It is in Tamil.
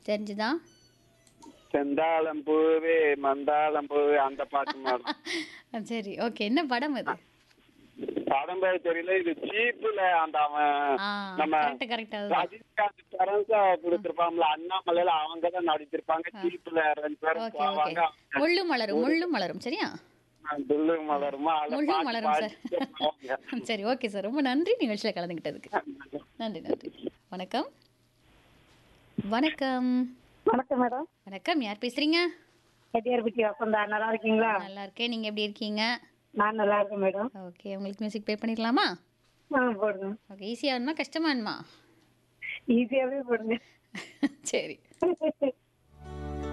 தெரிஞ்சுதா செந்தாளம் பூவே மந்தாளம் பூவே அந்த பாட்டு மேடம் ஆ, சரி ஓகே என்ன படம் அது படம் பேர் தெரியல இது சீப்புல அந்த அவன் ஆ நம்ம கரெக்ட் கரெக்ட் அதுதான் ரஜினிகாந்த் பரன்ஸா கொடுத்திருப்பாங்கல்ல அண்ணாமலையில அவங்க தான் நடிச்சிருப்பாங்க சீப்புல ரெண்டு பேரும் ஓகே போவாங்க ஓகே முள்ளு மலரும் முள்ளு மலரும் சரியா துள்ளு மலருமா அதுல முள்ளு பாட்டு மலரும் சார் பாடிட்டே போவாங்க. சரி ஓகே சார் ரொம்ப நன்றி நிகழ்ச்சியில் கலந்துக்கிட்டதுக்கு நன்றி நன்றி வணக்கம் வணக்கம் வணக்கம் மேடம் வணக்கம் யார் பேசுறீங்க செட்டியார் பிட்டி வசந்தா நல்லா இருக்கீங்களா நல்லா இருக்கேன் நீங்க எப்படி இருக்கீங்க நான் நல்லா இருக்கேன் மேடம் ஓகே உங்களுக்கு மியூசிக் ப்ளே பண்ணிடலாமா ஆ போடுங்க ஓகே ஈஸியாக வேணுமா கஷ்டமா வேணுமா ஈஸியாவே போடுங்க சரி